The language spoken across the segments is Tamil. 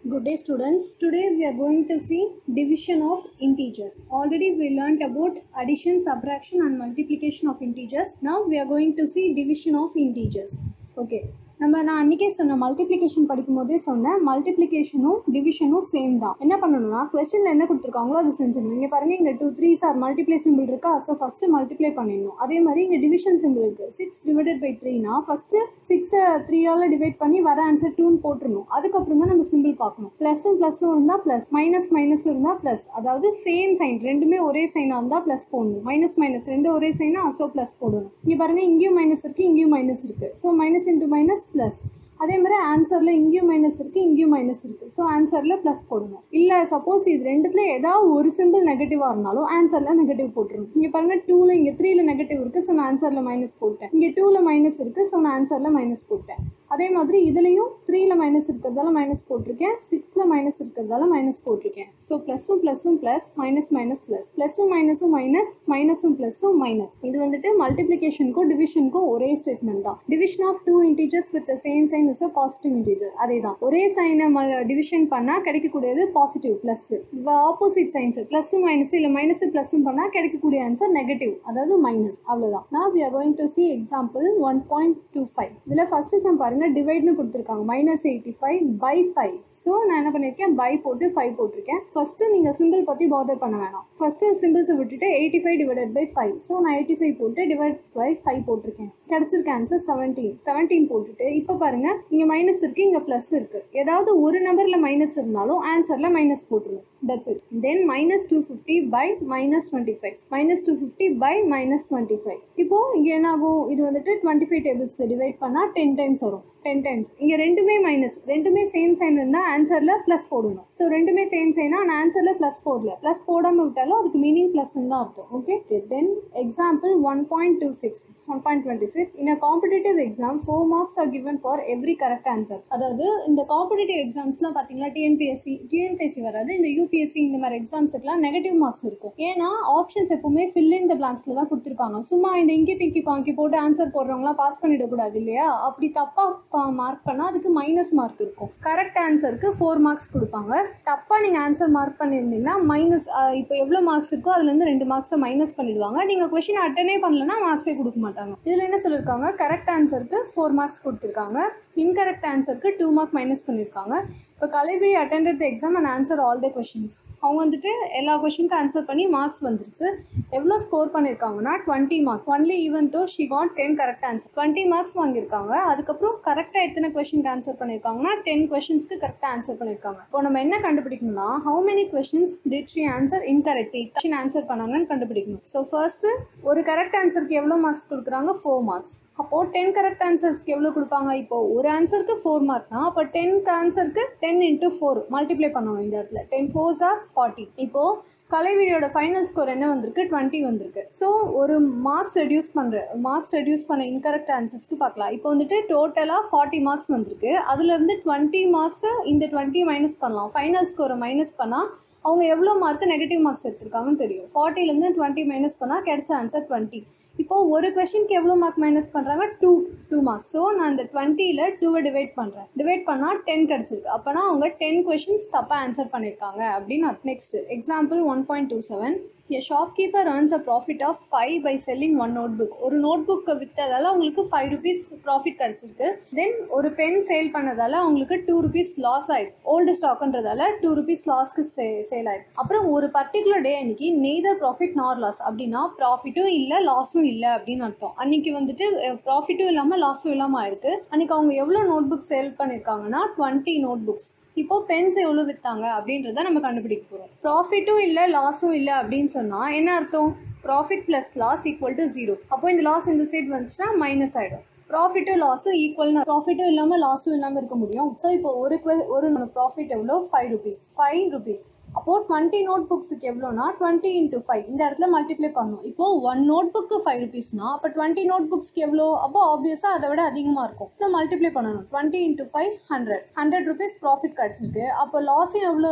Good day students. Today we are going to see division of integers. Already we learnt about addition, subtraction and multiplication of integers. Now we are going to see division of integers. Okay. நம்ம நான் அன்றைக்கே சொன்ன மல்டிப்ளிகேஷன் படிக்கும் போதே சொன்னேன் மல்டிப்ளிகேஷனும் டிவிஷனும் சேம் தான் என்ன பண்ணணும்னா கொஸ்டினில் என்ன கொடுத்துருக்காங்களோ அதை செஞ்சிடணும் இங்கே பாருங்கள் இங்கே two three sir multiply simple இருக்கா ஸோ ஃபஸ்ட்டு மல்டிப்ளை பண்ணிடணும் அதே மாதிரி இங்கே டிவிஷன் சிம்பிள் இருக்குது சிக்ஸ் டிவைடட் பை த்ரீனா ஃபஸ்ட்டு சிக்ஸை த்ரீயால் டிவைட் பண்ணி வர ஆன்சர் டூன்னு போட்டுருணும் அதுக்கப்புறம் தான் நம்ம சிம்பிள் பார்க்கணும் ப்ளஸும் ப்ளஸும் இருந்தால் ப்ளஸ் மைனஸ் மைனஸ் இருந்தால் ப்ளஸ் அதாவது சேம் சைன் ரெண்டுமே ஒரே சைனாக இருந்தால் ப்ளஸ் போடணும் மைனஸ் மைனஸ் ரெண்டு ஒரே சைனா ஸோ ப்ளஸ் போடணும் இங்கே பாருங்கள் இங்கேயும் மைனஸ் இருக்குது இங்கேயும் மைனஸ் இருக்குது so minus into minus plus அதே மாதிரி ஆன்சரில் இங்கேயும் மைனஸ் இருக்குது இங்கேயும் மைனஸ் இருக்குது ஸோ ஆன்சரில் ப்ளஸ் போடணும் இல்லை சப்போஸ் இது ரெண்டுத்துல ஏதாவது ஒரு சிம்பிள் நெகட்டிவாக இருந்தாலும் ஆன்சரில் நெகட்டிவ் போட்டுருணும் இங்கே பாருங்கள் டூவில் இங்கே த்ரீல நெகட்டிவ் இருக்குது ஸோ நான் ஆன்சரில் மைனஸ் போட்டேன் இங்கே டூவில் மைனஸ் இருக்குது ஸோ நான் ஆன்சரில் மைனஸ் போட்டேன் அதே மாதிரி இதுலேயும் த்ரீல மைனஸ் இருக்கிறதால மைனஸ் போட்டிருக்கேன் சிக்ஸில் மைனஸ் இருக்கிறதால மைனஸ் போட்டிருக்கேன் ஸோ ப்ளஸும் ப்ளஸும் ப்ளஸ் மைனஸ் மைனஸ் ப்ளஸ் ப்ளஸும் மைனஸும் மைனஸ் மைனஸும் ப்ளஸும் மைனஸ் இது வந்துட்டு மல்டிப்ளிகேஷனுக்கும் டிவிஷனுக்கும் ஒரே ஸ்டேட்மெண்ட் தான் division of two integers with same sign is a positive integer அதே தான் ஒரே சைனை டிவிஷன் பண்ணால் கிடைக்கக்கூடியது பாசிட்டிவ் ப்ளஸ் ஆப்போசிட் சைன்ஸ் ப்ளஸும் மைனஸ் இல்லை மைனஸ் ப்ளஸும் பண்ணால் கிடைக்கக்கூடிய ஆன்சர் நெகட்டிவ் அதாவது மைனஸ் அவ்வளோதான் நான் we are going to see example one point two five இதில் ஃபஸ்ட்டு சம் பாருங்க டிவைட்னு கொடுத்துருக்காங்க minus eighty five by five so நான் என்ன பண்ணியிருக்கேன் பை போட்டு ஃபைவ் போட்டிருக்கேன் ஃபஸ்ட்டு நீங்கள் சிம்பிள் பற்றி பாதர் பண்ண வேணாம் ஃபஸ்ட்டு சிம்பிள்ஸை விட்டுட்டு eighty five divided by five so நான் எயிட்டி ஃபைவ் போட்டு டிவைட் பை ஃபைவ் போட்டிருக்கேன் கிடச்சிருக்க ஆன்சர் செவன்டீன் செவன்டீன் போட்டுட்டு இப்போ பாருங்க இங்கே மைனஸ் இருக்குது இங்கே ப்ளஸ் இருக்குது ஏதாவது ஒரு நம்பரில் மைனஸ் இருந்தாலும் ஆன்சரில் மைனஸ் போட்டுருணும் that's it then minus two fifty by minus twenty five minus two fifty by minus twenty five இப்போது இங்கே என்ன ஆகும் இது வந்துட்டு டுவெண்ட்டி ஃபைவ் டேபிள்ஸ் டிவைட் பண்ணால் டென் டைம்ஸ் வரும் டென் டைம்ஸ் இங்கே ரெண்டுமே மைனஸ் ரெண்டுமே சேம் சைன் இருந்தால் ஆன்சரில் ப்ளஸ் போடணும் ஸோ ரெண்டுமே சேம் சைனா நான் ஆன்சரில் ப்ளஸ் போடல ப்ளஸ் போடாமல் விட்டாலும் அதுக்கு மீனிங் ப்ளஸ்ன்னு தான் அர்த்தம் okay then example one point two six one point twenty six in a competitive exam four marks are given for every correct answer அதாவது இந்த காம்படிட்டிவ் எக்ஸாம்ஸ்லாம் பார்த்தீங்கன்னா டிஎன்பிஎஸ்சி டிஎன்பிஎஸ்சி வராது இந்த யூபிஎஸ்சி இந்த மாதிரி எக்ஸாம்ஸுக்குலாம் நெகட்டிவ் மார்க்ஸ் இருக்கும் ஏன்னா ஆப்ஷன்ஸ் எப்பவுமே ஃபில் இன் த பிளாங்க்ஸில் தான் கொடுத்துருப்பாங்க சும்மா இந்த இங்கி பிங்கி பாங்கி போட்டு ஆன்சர் போடுறவங்களாம் பாஸ் பண்ணிடக்கூடாது இல்லையா அப்படி தப்பாக மார்க் பண்ணால் அதுக்கு மைனஸ் மார்க் இருக்கும் கரெக்ட் ஆன்சருக்கு ஃபோர் மார்க்ஸ் கொடுப்பாங்க தப்பாக நீங்கள் ஆன்சர் மார்க் பண்ணியிருந்தீங்கன்னா மைனஸ் இப்போ எவ்வளோ மார்க்ஸ் இருக்கோ அதுலேருந்து ரெண்டு மார்க்ஸை மைனஸ் பண்ணிடுவாங்க நீங்கள் கொஷின் அட்டனே பண்ணலன்னா மார்க்ஸே கொடுக்க மாட்டாங்க இதில் என்ன சொல்லியிருக்காங்க கரெக்ட் ஆன்சருக்கு ஃபோர் மார்க்ஸ் கொடுத்துருக்காங்க இன்கரெக்ட் ஆன்சருக்கு டூ மார்க் மைனஸ் பண்ணியிருக்காங்க இப்போ Kalaivizhi attended the exam and answer all the questions அவங்க வந்துட்டு எல்லா கொஷினுக்கும் ஆன்சர் பண்ணி மார்க்ஸ் வந்துருச்சு எவ்வளோ ஸ்கோர் பண்ணியிருக்காங்கன்னா twenty marks only even though she got ten correct answer twenty marks வாங்கியிருக்காங்க அதுக்கப்புறம் கரெக்டாக எத்தனை கொஷினுக்கு ஆன்சர் பண்ணியிருக்காங்கன்னா டென் கொஷின்ஸ்க்கு கரெக்டாக ஆன்சர் பண்ணியிருக்காங்க இப்போ நம்ம என்ன கண்டுபிடிக்கணும்னா how many questions did she answer incorrect question answer பண்ணாங்கன்னு கண்டுபிடிக்கணும் ஸோ ஃபர்ஸ்ட் ஒரு கரெக்ட் ஆன்சருக்கு எவ்வளோ மார்க்ஸ் கொடுக்குறாங்க ஃபோர் மார்க்ஸ் அப்போது டென் கரெக்ட் ஆன்சர்ஸ்க்கு எவ்வளோ கொடுப்பாங்க இப்போ ஒரு ஆன்சருக்கு ஃபோர் மார்க்னா அப்போ டென் ஆன்சருக்கு டென் இன்ட்டு ஃபோர் மல்டிப்ளை பண்ணணும் இந்த இடத்துல டென் ஃபோர்ஸ் ஆர் ஃபார்ட்டி இப்போது கலைவீடியோட ஃபைனல் ஸ்கோர் என்ன வந்திருக்கு டுவெண்ட்டி வந்திருக்கு ஸோ ஒரு மார்க்ஸ் ரெடியூஸ் பண்ணுற மார்க்ஸ் ரெடியூஸ் பண்ண இன்கரெக்ட் ஆன்சர்ஸ்க்கு பார்க்கலாம் இப்போ வந்துட்டு டோட்டலாக ஃபார்ட்டி மார்க்ஸ் வந்திருக்கு அதுலேருந்து டுவெண்ட்டி மார்க்ஸை இந்த டுவெண்ட்டி மைனஸ் பண்ணலாம் ஃபைனல் ஸ்கோரை மைனஸ் பண்ணால் அவங்க எவ்வளோ மார்க்கு நெகட்டிவ் மார்க்ஸ் எடுத்திருக்காங்கன்னு தெரியும் ஃபார்ட்டிலேருந்து டுவெண்ட்டி மைனஸ் பண்ணால் கிடைச்ச ஆன்சர் டுவெண்ட்டி இப்போது ஒரு கொஷினுக்கு எவ்வளோ மார்க் மைனஸ் பண்ணுறாங்க டூ டூ மார்க்ஸ் ஸோ நான் இந்த டுவெண்ட்டியில் டூவை டிவைட் பண்ணுறேன் டிவைட் பண்ணால் டென் கிடச்சிருக்கு அப்போனா அவங்க டென் கொஷின்ஸ் தப்பாக ஆன்சர் பண்ணியிருக்காங்க அப்படின்னு next example one point two seven a shopkeeper earns a profit of five by selling one notebook ஒரு நோட் புக்கை விற்றதால அவங்களுக்கு ஃபைவ் ருபீஸ் ப்ராஃபிட் கிடச்சிருக்கு தென் ஒரு பென் சேல் பண்ணதால அவங்களுக்கு டூ ருபீஸ் லாஸ் ஆயிருக்கு ஓல்டு ஸ்டாக்ன்றதால டூ ருபீஸ் லாஸ்க்கு சேல் ஆயிருக்கு அப்புறம் ஒரு பர்டிகுலர் டே அன்னைக்கு நெய்தர் ப்ராஃபிட் நார் லாஸ் அப்படின்னா ப்ராஃபிட்டும் இல்லை லாஸும் இல்லை அப்படின்னு அர்த்தம் அன்னைக்கு வந்துட்டு ப்ராஃபிட்டும் இல்லாமல் லாஸும் இல்லாமல் ஆயிருக்கு அன்னைக்கு அவங்க எவ்வளோ நோட் புக் சேல் பண்ணியிருக்காங்கன்னா டுவெண்ட்டி நோட் புக்ஸ் இப்போ பென்ஸ் எவ்வளோ விற்றாங்க அப்படின்றத நம்ம கண்டுபிடிக்க போகிறோம் ப்ராஃபிட்டும் இல்லை லாஸும் இல்லை அப்படின்னு சொன்னால் என்ன அர்த்தம் profit plus loss equal to zero அப்போ இந்த லாஸ் இந்த சைட் வந்துச்சுன்னா மைனஸ் ஆகிடும் ப்ராஃபிட்டும் லாஸும் ஈக்குவல் ப்ராஃபிட்டும் இல்லாமல் லாஸும் இல்லாமல் இருக்க முடியும் ஸோ இப்போ ஒரு ஒரு ப்ராஃபிட் எவ்வளோ ஃபைவ் ருபீஸ் ஃபைவ் ருபீஸ் அப்போது டுவெண்ட்டி நோட் புக்ஸுக்கு எவ்வளோனா டுவெண்ட்டி இன்ட்டு ஃபைவ் இந்த இடத்துல மல்டிப்ளை பண்ணணும் இப்போது ஒன் நோட் புக்கு ஃபைவ் ருபீஸ்னா அப்போ டுவெண்ட்டி நோட் புக்ஸ்க்கு எவ்வளோ அப்போ ஆப்வியஸாக அதை விட அதிகமாக இருக்கும் ஸோ மல்டிப்ளை பண்ணணும் twenty into five hundred hundred rupees profit கிடச்சிருக்கு அப்போ லாஸும் எவ்வளோ இருக்கும்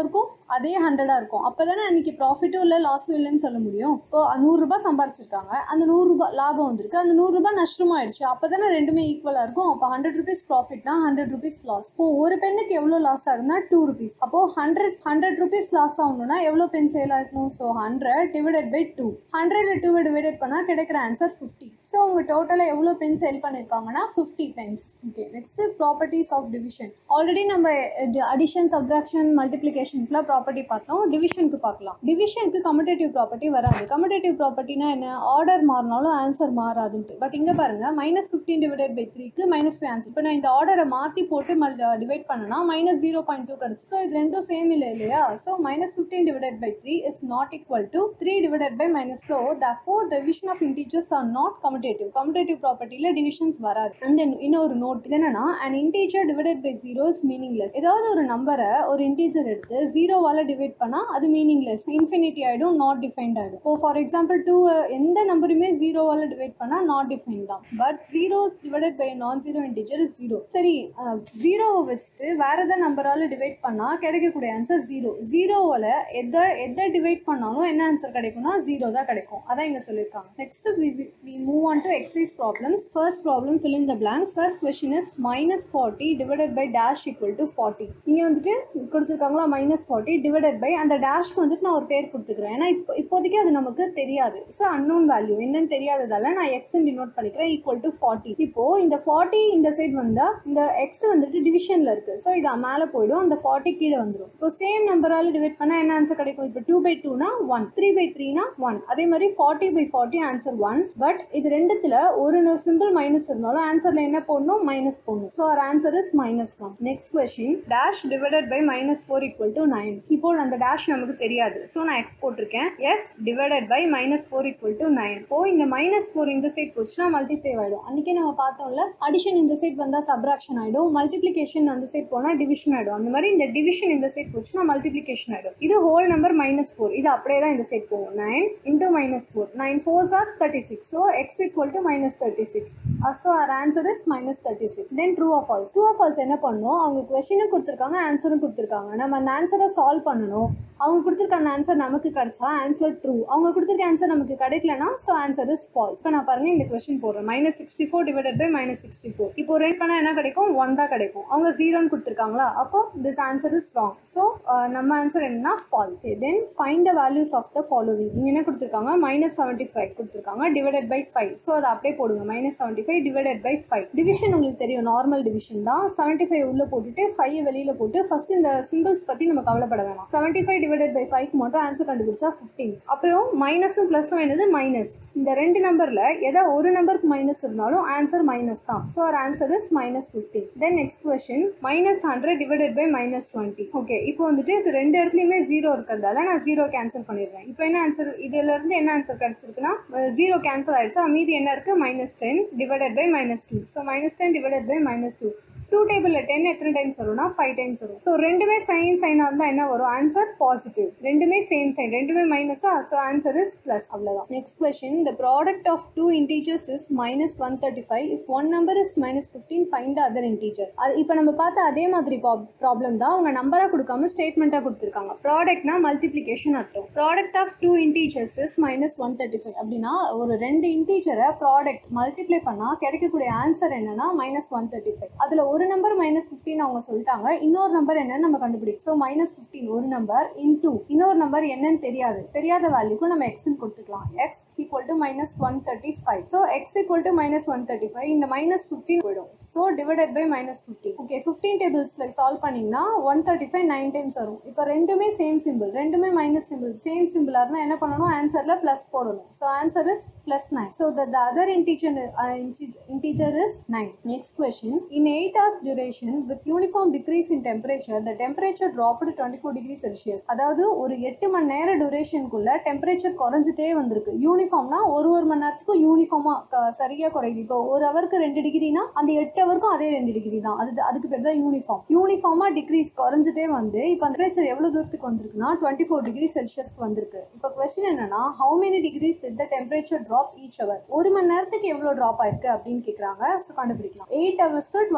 அதே ஹண்ட்ரடா இருக்கும் அப்பதானே அன்னைக்கு ப்ராஃபிட்டும் இல்லை லாஸும் இல்லைன்னு சொல்ல முடியும் இப்போ நூறுரூபா சம்பாரிச்சிருக்காங்க அந்த நூறுரூபா லாபம் வந்திருக்கு அந்த நூறுரூபா நஷ்டமும் ஆயிடுச்சு அப்பதானே ரெண்டுமே ஈக்குவலா இருக்கும் அப்போ ஹண்ட்ரட் ருபீஸ் ப்ராஃபிட்னா ஹண்ட்ரட் ருபீஸ் லாஸ் இப்போ ஒரு பெண்ணுக்கு எவ்வளோ லாஸ் ஆகுதுன்னா டூ ருபீஸ் அப்போ ஹண்ட்ரட் ஹண்ட்ரட் ருபீஸ் லாஸ் ஆகணும்னா எவ்வளோ பென் சேல் ஆகணும் so hundred divided by two ஹண்ட்ரட்ல டூ டிவைடட் பண்ணால் கிடைக்கிற ஆன்சர் ஃபிஃப்டி ஸோ உங்க டோட்டலாக எவ்வளோ பென் சேல் பண்ணியிருக்காங்கன்னா fifty pens okay next properties of division already நம்ம அடிஷன் சப்ராக்ஷன் மல்டிப்ளிகேஷனுக்குலாம் ப்ராப்பர்ட்டி பார்த்தோம் டிவிஷனுக்கு பார்க்கலாம் டிவிஷனுக்கு கம்யூட்டேட்டிவ் ப்ராப்பர்ட்டி வராது கம்யூட்டேட்டிவ் ப்ராப்பர்ட்டினா என்ன ஆர்டர் மாறினாலும் ஆன்சர் மாறாதுன்ட்டு பட் இங்கே பாருங்க மைனஸ் ஃபிஃப்டீன் டிவைடட் பை த்ரீக்கு மைனஸ் ஃபைவ் ஆன்சர் இப்போ நான் இந்த ஆர்டரை மாற்றி போட்டு மல் டிவைட் பண்ணனா மைனஸ் ஜீரோ பாயிண்ட் டூ கிடச்சி ஸோ இது ரெண்டும் சேம் இல்லை இல்லையா so minus fifteen divided by three is not equal to three divided by minus so therefore division of integers are not commutative commutative ப்ராப்பர்ட்டியில் டிவிஷன்ஸ் வராது அண்ட் தென் இன்னொரு நோட் இது என்னன்னா and integer divided by zero is meaningless ஏதாவது ஒரு நம்பரை ஒரு இன்டீஜர் எடுத்து ஜீரோவால டிவைட் பண்ணால் அது மீனிங்லெஸ் இன்ஃபினிட்டி ஆகிடும் நாட் டிஃபைன்ட் ஆகிடும் இப்போ ஃபார் எக்ஸாம்பிள் டூ எந்த நம்பருமே ஜீரோவால டிவைட் பண்ணால் நாட் டிஃபைன் தான் but zeros divided by non zero integer is zero சரி ஜீரோவை வச்சுட்டு வேற எதாவது நம்பரால டிவைட் பண்ணால் கிடைக்கக்கூடிய ஆன்சர் ஜீரோ ஜீரோவில் எதை எதை டிவைட் பண்ணாலும் என்ன ஆன்சர் கிடைக்கும்னா ஜீரோ தான் கிடைக்கும் அதான் இங்கே சொல்லியிருக்காங்க next we move on to exercise problems first problem fill in the blanks first question is minus forty divided by dash equal to forty இங்கே வந்துட்டு கொடுத்துருக்காங்களா மைனஸ் ஃபார்ட்டி டிவைடட் பை அந்த டேஷ்க்கு வந்துட்டு நான் ஒரு பேர் கொடுத்துக்கிறேன் ஏன்னா இப்போ இப்போதைக்கு அது நமக்கு தெரியாது ஸோ அன்னோன் வேல்யூ என்னன்னு தெரியாததால நான் எக்ஸ் டினோட் பண்ணிக்கிறேன் ஈக்குவல் டு ஃபார்ட்டி இப்போ இந்த ஃபார்ட்டி இந்த சைடு வந்தா இந்த எக்ஸ் வந்துட்டு டிவிஷன்ல இருக்கு ஸோ இது மேலே போயிடும் அந்த ஃபார்ட்டி கீழே வந்துடும் இப்போ சேம் நம்பரால டிவைட் பண்ணா என்ன ஆன்சர் கிடைக்கும் இப்போ டூ பை டூனா ஒன் த்ரீ பை த்ரீனா ஒன் அதே மாதிரி forty by forty answer one but இது ரெண்டுத்துல ஒரு சிம்பிள் மைனஸ் இருந்தாலும் ஆன்சர்ல என்ன போடணும் மைனஸ் போடணும் so our answer is minus one next question dash divided by minus four equal to nine இப்போ அந்த டேஷ் நமக்கு தெரியாது ஸோ நான் எக்ஸ் போட்டிருக்கேன் x divided by minus four equal to nine இப்போ இந்த மைனஸ் ஃபோர் இந்த சைட் போச்சுன்னா மல்டிப்ளை ஆயிடும் அன்னைக்கே நம்ம பார்த்தோம்ல அடிஷன் இந்த சைட் வந்தால் சப்ராக்ஷன் ஆயிடும் மல்டிப்ளிகேஷன் அந்த சைட் போனால் டிவிஷன் ஆயிடும் அந்த மாதிரி இந்த டிவிஷன் இந்த சைட் போச்சுன்னா மல்டிப்ளிகேஷன் ஆயிடும் இது ஹோல் நம்பர் மைனஸ் ஃபோர் இது அப்படியே தான் இந்த சைட் போகும் nine into minus four nine fours are thirty six so x equal to minus thirty six so our answer is minus thirty six then true of false true of false என்ன பண்ணணும் அவங்க கொஸ்டினும் கொடுத்துருக்காங்க ஆன்சரும் கொடுத்துருக்காங்க நம்ம அந்த ஆன்சரை சால்வ் பண்ணணும் அவங்க கொடுத்துருக்க அந்த ஆன்சர் நமக்கு கிடைச்சா ஆன்சர் ட்ரூ அவங்க கொடுத்துருக்க ஆன்சர் நமக்கு கிடைக்கலனா ஸோ ஆன்சர் இஸ் ஃபால்ஸ் இப்போ நான் பாருங்க இந்த கொஸ்டின் போடுறேன் minus sixty four divided by minus sixty four இப்போ ரேட் பண்ணால் என்ன கிடைக்கும் ஒன் தான் கிடைக்கும் அவங்க ஜீரோன்னு கொடுத்துருக்காங்களா அப்போ this answer is wrong so நம்ம ஆன்சர் என்னன்னா false then find the values of the following இங்கே என்ன கொடுத்துருக்காங்க மைனஸ் செவன்ட்டி ஃபைவ் கொடுத்துருக்காங்க டிவைடட் பை ஃபைவ் ஸோ அதை அப்படியே போடுங்க minus seventy five divided by five division உங்களுக்கு தெரியும் நார்மல் டிவிஷன் தான் செவன்ட்டி ஃபைவ் உள்ள போட்டுட்டு ஃபைவ் வெளியில போட்டு ஃபர்ஸ்ட் இந்த சிம்பிள்ஸ் பற்றி நம்ம கவலைப்பட வேணாம் seventy five divided by five மட்டும் ஆன்சர் கண்டுபிடிச்சா ஃபிஃப்டீன் அப்புறம் மைனஸும் ப்ளஸும் என்னது மைனஸ் இந்த ரெண்டு நம்பர்ல ஏதோ ஒரு நம்பருக்கு மைனஸ் இருந்தாலும் ஆன்சர் மைனஸ் தான் so our answer is minus fifteen then next question minus hundred divided by minus twenty okay இப்போ வந்துட்டு இது ரெண்டு இடத்துலையுமே ஜீரோ இருக்கிறதால நான் ஜீரோ கேன்சல் பண்ணிடுறேன் இப்போ என்ன ஆன்சர் இதுல இருந்து என்ன ஆன்சர் கிடைச்சிருக்குன்னா ஜீரோ கேன்சல் ஆயிடுச்சு மீதி என்ன இருக்கு minus ten divided by minus two so minus ten divided by minus two two டேபிளில் டென் எத்தனை டைம்ஸ் வரும்னா ஃபைவ் டைம்ஸ் வரும் ஸோ ரெண்டுமே சேம் சைனாக இருந்தால் என்ன வரும் ஆன்சர் பாசிட்டிவ் ரெண்டுமே சேம் சைன் ரெண்டுமே மைனஸா ஸோ ஆன்சர் இஸ் ப்ளஸ் அவ்வளோதான் next question the product of two integers is minus one thirty five if one number is minus fifteen find the other integer அது இப்போ நம்ம பார்த்த அதே மாதிரி ப்ராப்ளம் தான் அவங்க நம்பராக கொடுக்காம ஸ்டேட்மெண்ட்டாக கொடுத்துருக்காங்க ப்ராடக்ட்னா மல்டிப்ளிகேஷன் அர்த்தம் product of two integers is minus one thirty five அப்படின்னா ஒரு ரெண்டு இன்டீஜரை ப்ராடக்ட் மல்டிப்ளை பண்ணால் கிடைக்கக்கூடிய ஆன்சர் என்னன்னா மைனஸ் ஒன் தேர்ட்டி ஃபைவ் அதில் ஒரு நம்பர் மைனஸ் ஃபிஃப்டின் அவங்க சொல்லிட்டாங்க இன்னொரு நம்பர் என்னன்னு நம்ம கண்டுபிடிக்கும் ஸோ மைனஸ் ஃபிஃப்டீன் ஒரு நம்பர் இன்டூ இன்னொரு நம்பர் என்னன்னு தெரியாது தெரியாத வேல்யூக்கு நம்ம எக்ஸ்ன்னு கொடுத்துக்கலாம் x equal to minus one thirty five so x equal to minus one thirty five இந்த மைனஸ் ஃபிஃப்டின் போயிடும் so divided by minus fifteen okay fifteen டேபிள்ஸ்ல சால்வ் பண்ணீங்கன்னா one thirty five nine times வரும் இப்போ ரெண்டுமே சேம் சிம்பிள் ரெண்டுமே மைனஸ் சிம்பிள் சேம் சிம்பிளாக இருந்தால் என்ன பண்ணணும் ஆன்சரில் ப்ளஸ் போடணும் so answer is plus nine so the other integer integer is nine next question in eight hours duration with uniform decrease in temperature the temperature dropped to 24 degree celsius அதாவது ஒரு எட்டு மணி நேர டியூரேஷனுக்குள்ள டெம்பரேச்சர் குறைஞ்சிட்டே வந்திருக்கு யூனிஃபார்ம்னா ஒரு ஒரு மணி நேரத்துக்கும் யூனிஃபார்மா சரியா குறையுது இப்போ ஒரு ஹவருக்கு ரெண்டு டிகிரினா அந்த எட்டு ஹவருக்கும் அதே ரெண்டு டிகிரி தான் அது அதுக்கு பேர் தான் யூனிஃபார்ம் யூனிஃபார்மா டிக்ரீஸ் குறைஞ்சிட்டே வந்து இப்போ அந்த டெம்பரேச்சர் எவ்வளவு தூரத்துக்கு வந்திருக்குன்னா டுவெண்ட்டி ஃபோர் டிகிரி செல்சியஸ்க்கு வந்திருக்கு இப்போ கொஸ்டின் என்னன்னா how many degrees the temperature drop each hour ஒரு மணி நேரத்துக்கு எவ்வளவு ட்ராப் ஆயிருக்கு அப்படின்னு கேட்குறாங்க ஸோ கண்டுபிடிக்கலாம் எயிட் ஹவர்ஸ்க்கு டுவெண்ட்டி ஃபோர்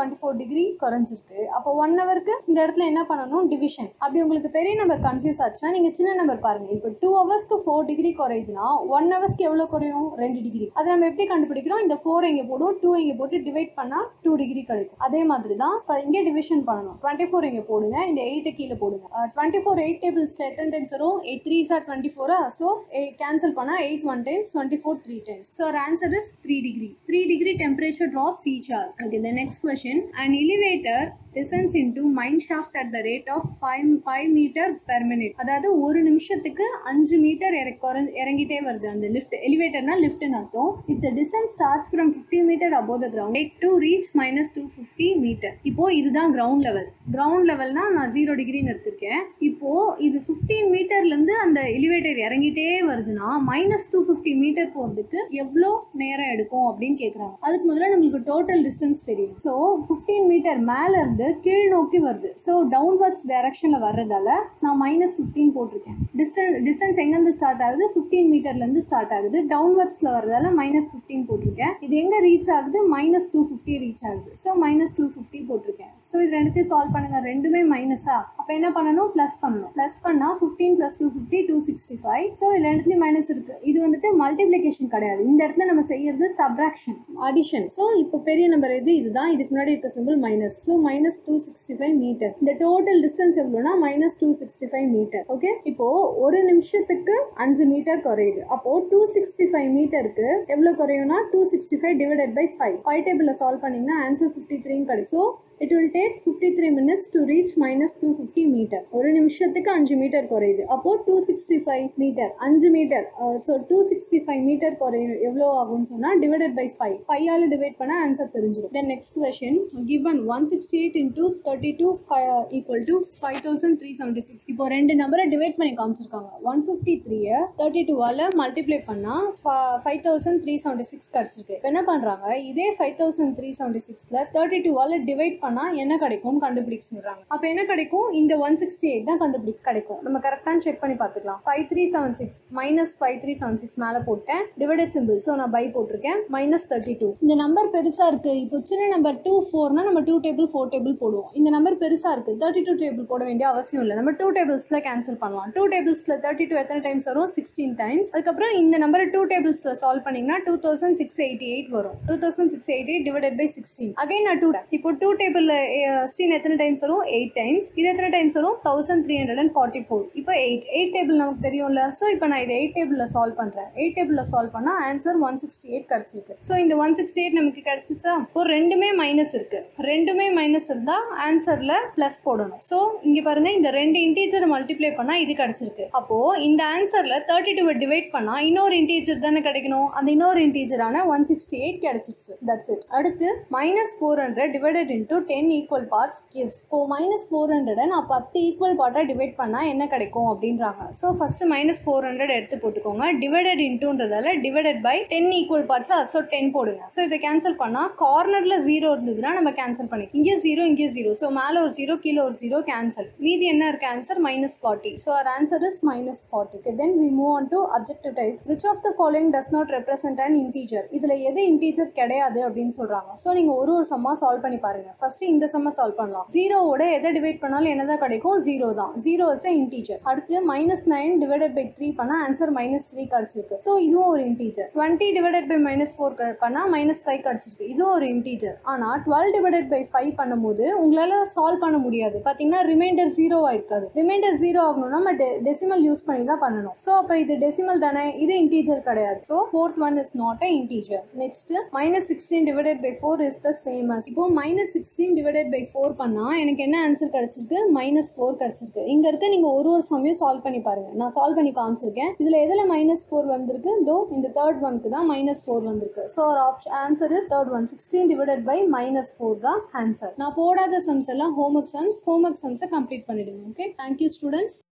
டிகிரி குறைஞ்சிருக்கு அப்போ ஒன் ஹவருக்கு இந்த இடத்துல என்ன பண்ணணும் டிவிஷன் அப்படி உங்களுக்கு பெரிய நம்பர் கன்ஃபியூஸ் ஆச்சுன்னா நீங்க சின்ன நம்பர் பாருங்க இப்போ டூ ஹவர்ஸ்க்கு ஃபோர் டிகிரி குறையுதுன்னா ஒன் ஹவர்ஸ்க்கு எவ்வளவு குறையும் ரெண்டு டிகிரி அதை நம்ம எப்படி கண்டுபிடிக்கிறோம் இந்த ஃபோர் இங்க போடும் டூ இங்க போட்டு டிவைட் பண்ணா டூ டிகிரி கிடைக்கும் அதே மாதிரி தான் இங்கே டிவிஷன் பண்ணணும் டுவெண்ட்டி ஃபோர் இங்க போடுங்க இந்த எயிட்டை கீழே போடுங்க டுவெண்ட்டி ஃபோர் எயிட் டேபிள்ஸ்ல எத்தனை டைம்ஸ் வரும் எயிட் த்ரீ சார் டுவெண்ட்டி ஃபோரா ஸோ கேன்சல் பண்ணா eight one times twenty four three times so answer is three degree three degree temperature drops each hours okay the next question an elevator descends into mine shaft at the rate of 5 5 meter per minute அதாவது ஒரு நிமிஷத்துக்கு அஞ்சு மீட்டர் இறங்கிட்டே வருது அந்த லிஃப்ட் எலிவேட்டர்னா லிஃப்ட்னு அர்த்தம் if the descent starts from 50 meter above the ground take to reach minus 250 meter இப்போ இதுதான் கிரவுண்ட் லெவல் கிரவுண்ட் லெவல்னா நான் ஜீரோ டிகிரின்னு எடுத்திருக்கேன் இப்போ இது 15 மீட்டர்ல இருந்து அந்த எலிவேட்டர் இறங்கிட்டே வருதுன்னா மைனஸ் டூ ஃபிஃப்டி மீட்டர் போறதுக்கு எவ்வளோ நேரம் எடுக்கும் அப்படின்னு கேட்குறாங்க அதுக்கு முதல்ல நம்மளுக்கு டோட்டல் டிஸ்டன்ஸ் தெரியும் ஸோ ஃபிஃப்டீன் மீட்டர் மேல இருந்து கீழ் நோக்கி வருது ஸோ டவுன்வர்ட்ஸ் டைரக்ஷன்ல வர்றதால நான் மைனஸ் ஃபிஃப்டீன் போட்டிருக்கேன் டிஸ்டன்ஸ் டிஸ்டன்ஸ் எங்கேருந்து ஸ்டார்ட் ஆகுது ஃபிஃப்டீன் மீட்டர்ல இருந்து ஸ்டார்ட் ஆகுது டவுன்வர்ட்ஸ்ல வர்றதால மைனஸ் ஃபிஃப்டீன் போட்டிருக்கேன் இது எங்க ரீச் ஆகுது மைனஸ் டூ ஃபிஃப்டி ரீச் ஆகுது ஸோ மைனஸ் டூ ஃபிஃப்டி போட்டிருக்கேன் ஸோ இது ரெண்டுத்தையும் சால்வ் பண்ணுங்க ரெண்டுமே மைனஸா அப்போ என்ன பண்ணணும் ப்ளஸ் பண்ணணும் ப்ளஸ் பண்ணா fifteen plus two fifty two sixty five so இது ரெண்டுத்துலையும் மைனஸ் இருக்கு இது வந்துட்டு மல்டிப்ளிகேஷன் கிடையாது இந்த இடத்துல நம்ம செய்யறது சப்ராக்ஷன் அடிஷன் ஸோ இப்போ பெரிய நம்பர் எது இதுதான் இதுக்கு முன்னாடி இருக்க simple minus so minus two sixty five metre இந்த டோட்டல் டிஸ்டன்ஸ் எவ்வளோனா minus two sixty five metre okay இப்போ ஒரு நிமிஷத்துக்கு அஞ்சு மீட்டர் குறையுது அப்போ டூ சிக்ஸ்டி ஃபைவ் மீட்டருக்கு எவ்வளோ குறையும்னா two sixty five divided by five five டேபிளில் சால்வ் பண்ணீங்கன்னா ஆன்சர் ஃபிஃப்டி த்ரீன்னு கிடைக்கும் so it will take fifty three minutes to reach minus two fifty metre ஒரு நிமிஷத்துக்கு அஞ்சு மீட்டர் குறையுது அப்போ டூ சிக்ஸ்டி ஃபைவ் மீட்டர் அஞ்சு metre so two sixty five metre குறையும் எவ்வளோ ஆகும்னு சொன்னால் divided by five five all divide பண்ண ஆன்சர் தெரிஞ்சிடும் then next question given one sixty eight into thirty two equal to five thousand three seventy six இப்போ ரெண்டு நம்பரை டிவைட் பண்ணி காமிச்சிருக்காங்க ஒன் ஃபிஃப்டி த்ரீயை தேர்ட்டி டூவால் மல்டிப்ளை பண்ணால் five thousand three seventy six கிடச்சிருக்கு இப்போ என்ன பண்ணுறாங்க இதே ஃபைவ் தௌசண்ட் த்ரீ செவன்டி சிக்ஸில் தேர்ட்டி டூவால் டிவைட் பண்ணா என்ன கிடைக்கும் கண்டுபிடிக்க சொல்றாங்க அப்ப என்ன கிடைக்கும் இந்த ஒன் சிக்ஸ்டி எயிட் தான் கண்டுபிடிக்க கிடைக்கும் நம்ம கரெக்டான செக் பண்ணி பார்த்துக்கலாம் five three seven six minus five three seven six மேல போட்டேன் டிவைடட் சிம்பிள் ஸோ நான் பை போட்டிருக்கேன் மைனஸ் தேர்ட்டி டூ இந்த நம்பர் பெருசா இருக்கு இப்போ சின்ன நம்பர் டூ ஃபோர்னா நம்ம டூ டேபிள் ஃபோர் டேபிள் போடுவோம் இந்த நம்பர் பெருசா இருக்கு தேர்ட்டி டூ டேபிள் போட வேண்டிய அவசியம் இல்லை நம்ம டூ டேபிள்ஸ்ல கேன்சல் பண்ணலாம் டூ டேபிள்ஸ்ல தேர்ட்டி டூ எத்தனை டைம்ஸ் வரும் சிக்ஸ்டீன் டைம்ஸ் அதுக்கப்புறம் இந்த நம்பரை டூ டேபிள்ஸ்ல சால்வ் பண்ணீங்கன்னா two thousand six eighty eight வரும் two thousand six eighty eight divided by sixteen again நான் டூ இப்போ டூ டேபிள்ல சிக்ஸ்டீன் எத்தனை டைம்ஸ் வரும் எயிட் டைம்ஸ் இது எத்தனை டைம்ஸ் வரும் thousand three hundred and forty four இப்போ எயிட் எயிட் டேபிள் நமக்கு தெரியும்ல ஸோ இப்போ நான் இதை எயிட் டேபிளில் சால்வ் பண்ணுறேன் எயிட் டேபிளில் சால்வ் பண்ணால் ஆன்சர் ஒன் சிக்ஸ்டி எயிட் கிடச்சிருக்கு ஸோ இந்த ஒன் சிக்ஸ்டி எயிட் நமக்கு கிடச்சிச்சா இப்போ ரெண்டுமே மைனஸ் இருக்கு ரெண்டுமே மைனஸ் இருந்தால் ஆன்சரில் ப்ளஸ் போடணும் ஸோ இங்கே பாருங்க இந்த ரெண்டு இன்டீஜரை மல்டிப்ளை பண்ணால் இது கிடச்சிருக்கு அப்போ இந்த ஆன்சரில் தேர்ட்டி டூவை டிவைட் பண்ணால் இன்னொரு இன்டீஜர் தானே கிடைக்கணும் அந்த இன்னொரு இன்டீஜரான ஒன் சிக்ஸ்டி எயிட் கிடச்சிருச்சு தட்ஸ் இட் அடுத்து minus four hundred divided into ten equal parts gives இப்போ மைனஸ் ஃபோர் ஹண்ட்ரடை நான் பத்து ஈக்குவல் பார்ட்டாக டிவைட் பண்ணால் என்ன கிடைக்கும் அப்படின்றாங்க so first minus four hundred எடுத்து போட்டுக்கோங்க டிவைடட் இன்டூன்றதால டிவைடட் பை டென் ஈக்குவல் பார்ட்ஸா ஸோ டென் போடுங்க ஸோ இதை கேன்சல் பண்ணால் கார்னரில் ஜீரோ இருந்ததுன்னா நம்ம கேன்சல் பண்ணி இங்கே ஜீரோ இங்கே ஜீரோ ஸோ மேலே ஒரு ஜீரோ கீழே ஒரு ஜீரோ கேன்சல் மீதி என்ன இருக்கு answer minus forty so our answer is minus forty then we move on to objective type which of the following does not represent an integer இதில் எது இன்டீஜர் கிடையாது அப்படின்னு சொல்கிறாங்க ஸோ நீங்கள் ஒரு ஒரு சம்மா சால்வ் பண்ணி பாருங்க ஃபர்ஸ்ட் இந்த சம்மா சால்வ் பண்ணலாம் ஜீரோவோட எதை டிவைட் பண்ணாலும் என்னதான் கிடைக்கும் ஜீரோ தான் ஜீரோ இஸ் இன்டீஜர் அடுத்து minus nine divided by three பண்ணால் ஆன்சர் மைனஸ் த்ரீ கிடச்சிருக்கு ஸோ இதுவும் ஒரு integer twenty divided by minus four பண்ணால் மைனஸ் ஃபைவ் கிடச்சிருக்கு இதுவும் ஒரு இன்டீஜர் ஆனால் டுவெல் டிவைடட் பை ஃபைவ் பண்ணும்போது உங்களால் சால்வ் பண்ண முடியாது பார்த்தீங்கன்னா ரிமைண்டர் ஜீரோவாக இருக்காது ரிமைண்டர் ஜீரோ ஆகணும்னா நம்ம டெசிமல் யூஸ் பண்ணி தான் பண்ணணும் ஸோ அப்போ இது டெசிமல் தானே இது இன்டீஜர் கிடையாது so fourth one is not a integer next minus sixteen divided by four is the same as இப்போ minus sixteen divided by four பண்ணால் எனக்கு என்ன ஆன்சர் கிடைச்சிருக்கு மைனஸ் ஃபோர் கிடைச்சிருக்கு இங்க இருக்க நீங்க ஒரு ஒரு சமயம் சால்வ் பண்ணி பாருங்க நான் சால்வ் பண்ணி காமிச்சிருக்கேன் இதுல எதுல மைனஸ் ஃபோர் வந்திருக்கு தோ இந்த தேர்ட் ஒன்க்கு தான் மைனஸ் ஃபோர் வந்திருக்கு ஸோ ஒரு option answer is third one sixteen divided by minus four தான் ஆன்சர் நான் போடாத சம்ஸ் எல்லாம் ஹோம்ஒர்க் சம்ஸ் ஹோம்ஒர்க் சம்ஸை கம்ப்ளீட் பண்ணிடுங்க ஓகே தேங்க்யூ ஸ்டூடெண்ட்ஸ்